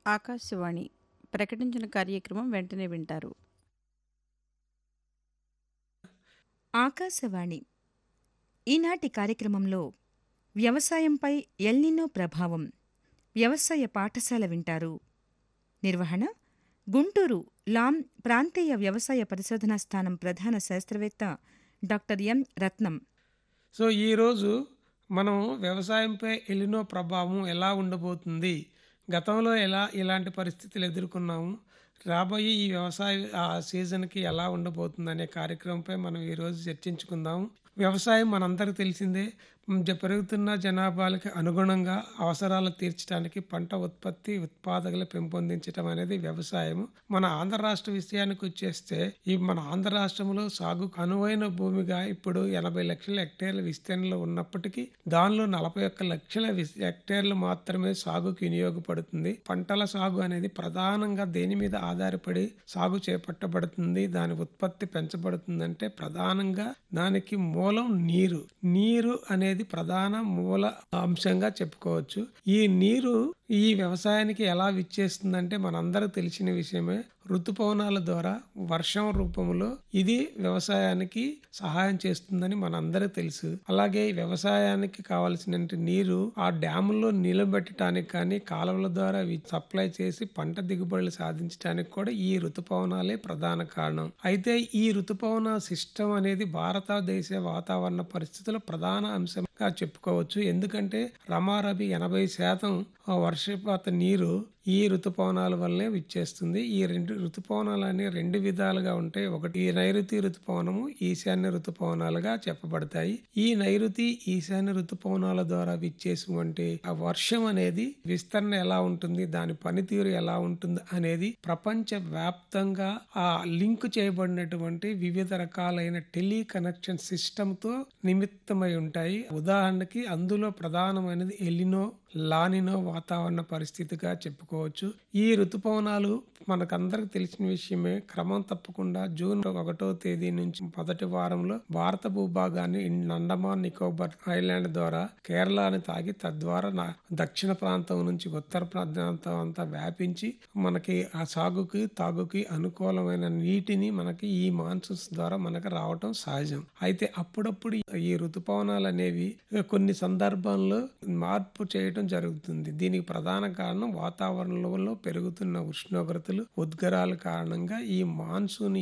ఆకాశవాణి ప్రకటించిన కార్యక్రమం వెంటనే వింటారు ఆకాశవాణి ఈనాటి కార్యక్రమంలో వ్యవసాయంపై ఎల్నినో ప్రభావం వ్యవసాయ పాఠశాల వింటారు నిర్వహణ గుంటూరు లాం ప్రాంతీయ వ్యవసాయ పరిశోధనా స్థానం ప్రధాన శాస్త్రవేత్త డాక్టర్ ఎం రత్నం సో ఈరోజు మనం వ్యవసాయంపై ఎలినో ప్రభావం ఎలా ఉండబోతుంది గతంలో ఎలా ఇలాంటి పరిస్థితులు ఎదుర్కొన్నాము రాబోయే ఈ వ్యవసాయ ఆ సీజన్కి ఎలా ఉండబోతుంది అనే కార్యక్రమంపై మనం ఈరోజు చర్చించుకుందాం వ్యవసాయం మనందరికీ తెలిసిందే మ్, జ- పెరుగుతున్న జనాభాలకి అనుగుణంగా అవసరాలు తీర్చడానికి పంట ఉత్పత్తి ఉత్పాదకలు పెంపొందించడం అనేది వ్యవసాయం మన ఆంధ్ర రాష్ట్ర విషయానికి వచ్చేస్తే ఈ మన ఆంధ్ర రాష్ట్రంలో సాగుకు అనువైన భూమిగా ఇప్పుడు ఎనభై లక్షల హెక్టేర్ల విస్తీర్ణంలో ఉన్నప్పటికీ దానిలో నలభై ఒక్క లక్షల విస్- హెక్టేర్లు మాత్రమే సాగుకు వినియోగపడుతుంది పంటల సాగు అనేది ప్రధానంగా దేని మీద ఆధారపడి సాగు చేపట్టబడుతుంది దాని ఉత్పత్తి పెంచబడుతుందంటే ప్రధానంగా దానికి మూలం నీరు నీరు అనేది ప్రధాన మూల అంశంగా చెప్పుకోవచ్చు ఈ నీరు ఈ వ్యవసాయానికి ఎలా విచ్చేస్తుందంటే మనందరికి తెలిసిన విషయమే ఋతుపవనాల ద్వారా వర్షం రూపంలో ఇది వ్యవసాయానికి సహాయం చేస్తుందని మనందరికీ తెలుసు అలాగే ఈ వ్యవసాయానికి కావలసిన నీరు ఆ డ్యాముల్లో నిలబెట్టడానికి కానీ కాలువల ద్వారా వి- సప్లై చేసి పంట దిగుబడులు సాధించడానికి కూడా ఈ ఋతుపవనాలే ప్రధాన కారణం అయితే ఈ ఋతుపవన సిస్టమ్ అనేది భారతదేశ వాతావరణ పరిస్థితుల ప్రధాన అంశంగా చెప్పుకోవచ్చు ఎందుకంటే రమారబి ఎనభై శాతం ఆ వర్షపాత నీరు ఈ ఋతుపవనాల వల్లనే విచ్చేస్తుంది ఈ రెండు ఋతుపవనాలు అనే రెండు విధాలుగా ఉంటాయి ఒకటి ఈ నైరుతి ఋతుపవనము ఈశాన్య ఋతుపవనాలుగా చెప్పబడతాయి ఈ నైరుతి ఈశాన్య ఋతుపవనాల ద్వారా విచ్చేసినటువంటి ఆ వర్షం అనేది విస్తరణ ఎలా ఉంటుంది దాని పనితీరు ఎలా ఉంటుంది అనేది ప్రపంచ వ్యాప్తంగా ఆ లింక్ చేయబడినటువంటి వివిధ రకాలైన టెలి కనెక్షన్ సిస్టమ్ తో నిమిత్తమై ఉంటాయి ఉదాహరణకి అందులో ప్రధానమైనది ఎలినో లానినో వాతావరణ పరిస్థితిగా చెప్పుకోవచ్చు ఈ ఋతుపవనాలు మనకందరికి తెలిసిన విషయమే క్రమం తప్పకుండా జూన్ ఒకటో తేదీ నుంచి మొదటి వారంలో భారత భూభాగాన్ని ఇన్ అండమాన్ నికోబార్ ఐలాండ్ ద్వారా కేరళని తాగి తద్వారా నా- దక్షిణ ప్రాంతం నుంచి ఉత్తర ప్రాంతం అంతా వ్యాపించి మనకి ఆ సాగుకి తాగుకి అనుకూలమైన నీటిని మనకి ఈ మాన్సూన్స్ ద్వారా మనకు రావటం సహజం అయితే అప్పుడప్పుడు ఈ ఋతుపవనాలు అనేవి కొన్ని సందర్భాల్లో మార్పు చేయటం జరుగుతుంది దీనికి ప్రధాన కారణం వాతావరణంలో పెరుగుతున్న ఉష్ణోగ్రతలు ఉద్గరాల కారణంగా ఈ మాన్సూన్